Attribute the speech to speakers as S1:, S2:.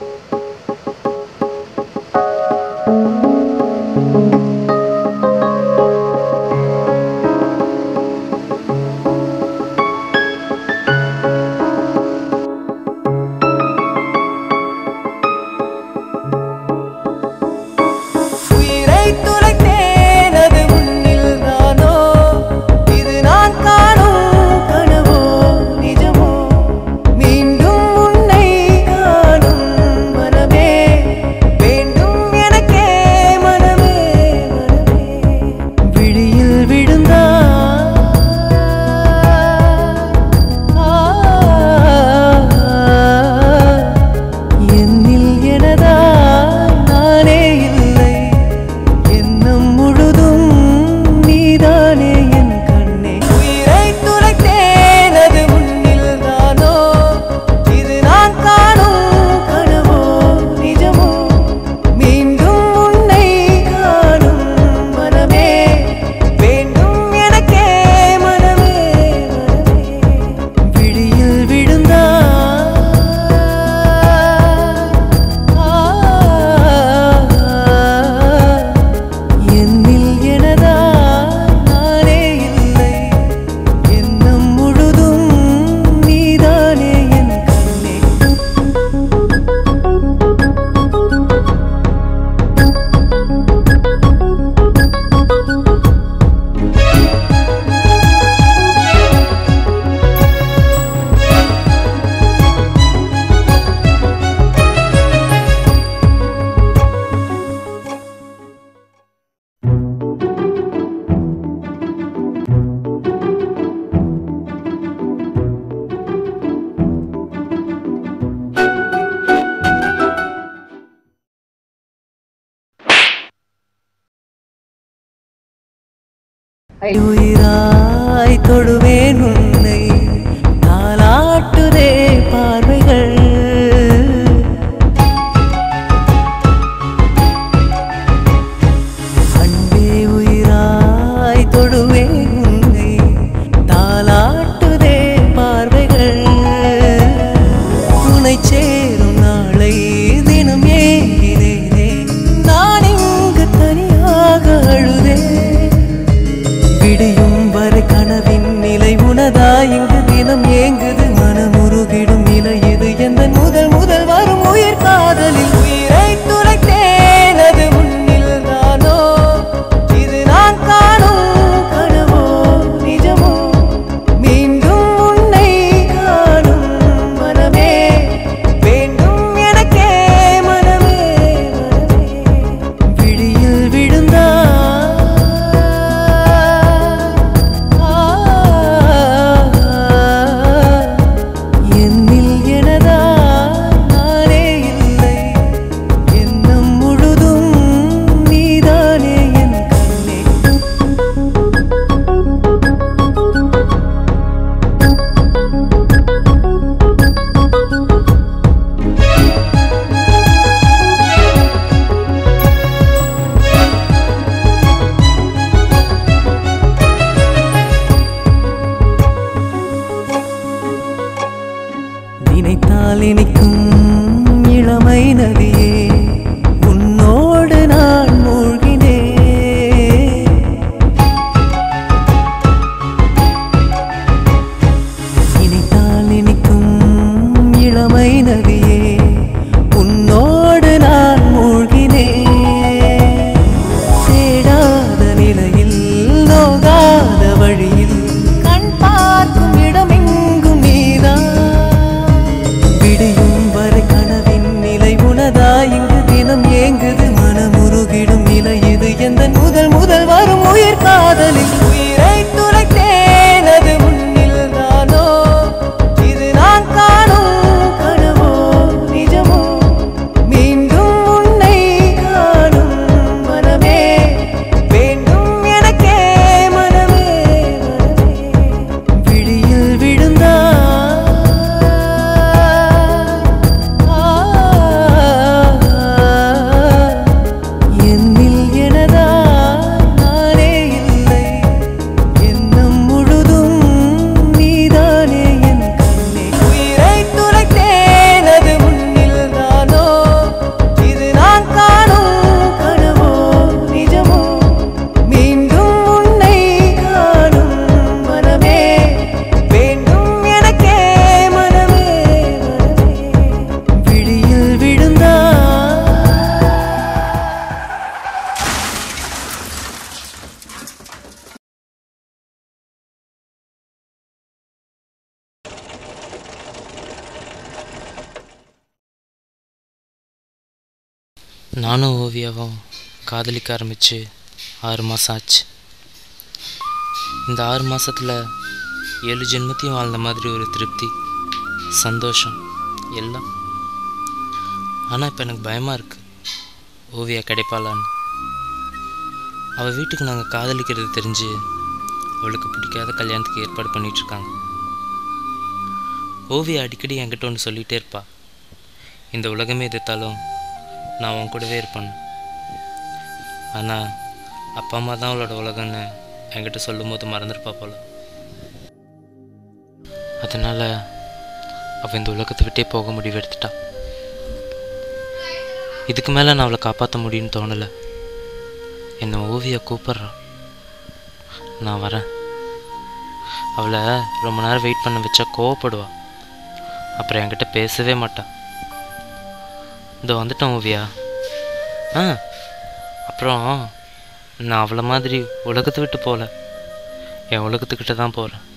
S1: உயிரை துளைத்தேன் அது உன்னில் தானோ இது நான் காணும் கனவோ நிஜமோ மீண்டும் உன்னை காணும் மனமே வேண்டும் எனக்கே மனமே மனமே விழியில் விழுந்தா என்னில் எனதா நானே இல்லை எண்ணம் முழுதும் நீதானே என் கண்ணே உயிரை துளைத்தேன் அது உன்னில் தானோ இது நான் காணும் கனவோ நிஜமோ மீண்டும் உன்னை காணும் மனமே வேண்டும் எனக்கே மனமே மனமே விழியில் விழுந்தா என்னில் எனதா நானே இல்லை எண்ணம் முழுதும் நீதானே என் கண்ணே உயிராய் தொடுவேன் உன்னை நாளாட்டுதே பார்வைகள் அன்பே உயிராய் தொடுவேன் உன்னை தாளாட்டுதே பார்வைகள் துணை சேரும் நாளை தினம் ஏங்கினேனே நான் இங்கு தனியாக அழுதேன் விடியும் வரை கனவின் நிலை உனதா இங்கு தினம் ஏங்குது மனமுருகிடும் நிலை இது எந்த முதல் முதல் வரும் உயிர் காதலில் உயிரை துளைத்தேன் அது உன்னில் தானோ இது நான் காணும் கனவோ நிஜமோ மீண்டும் உன்னை காணும் மனமே வேண்டும் எனக்கே மனமே மனமே விழியில் விழுந்தா என்னில் எனதா நானே இல்லை எண்ணம் முழுதும் நீதானே என் கண்ணே நினைத்தால் இனிக்கும் இளமை நதியே உன்னோடு நான் மூழ்கினேன் நினைத்தால் இனிக்கும் இளமை நதியே உன்னோடு நான் மூழ்கினேன் தேடாத நிலையில் நோகாத வழியில் கண் பார்க்கும் இடமெங்கும் நீதான் விடியும் வரை கனவின் நிலை உனதாய்
S2: நானும் ஓவியாவும் காதலிக்க ஆரம்பித்து ஆறு மாதம் ஆச்சு இந்த ஆறு மாதத்தில் ஏழு ஜென்மத்தையும் வாழ்ந்த மாதிரி ஒரு திருப்தி சந்தோஷம் எல்லாம் ஆனால் இப்போ எனக்கு பயமாக இருக்குது ஓவியா கிடைப்பாளான்னு அவள் வீட்டுக்கு நாங்கள் காதலிக்கிறது தெரிஞ்சு அவளுக்கு பிடிக்காத கல்யாணத்துக்கு ஏற்பாடு பண்ணிகிட்ருக்காங்க ஓவியா அடிக்கடி என்கிட்ட ஒன்று சொல்லிகிட்டே இருப்பா இந்த உலகமே எதிர்த்தாலும் நான் உன் கூடவே இருப்பேன் ஆனால் அப்பா அம்மா தான் அவளோட உலகம்னு என்கிட்ட சொல்லும்போது மறந்துருப்பா போல அதனால் அவள் இந்த உலகத்தை விட்டே போக முடிவு எடுத்துட்டா இதுக்கு மேலே நான் அவளை காப்பாற்ற முடியும்னு தோணலை என்னை ஓவியா கூப்பிட்றான் நான் வரேன் அவளை ரொம்ப நேரம் வெயிட் பண்ண வச்சா கோவப்படுவா அப்புறம் என்கிட்ட பேசவே மாட்டா இதோ வந்துட்டேன் ஓவியா ஆ அப்புறம் நான் அவளை மாதிரி உலகத்தை விட்டு போகல என் உலகத்துக்கிட்ட தான் போகிறேன்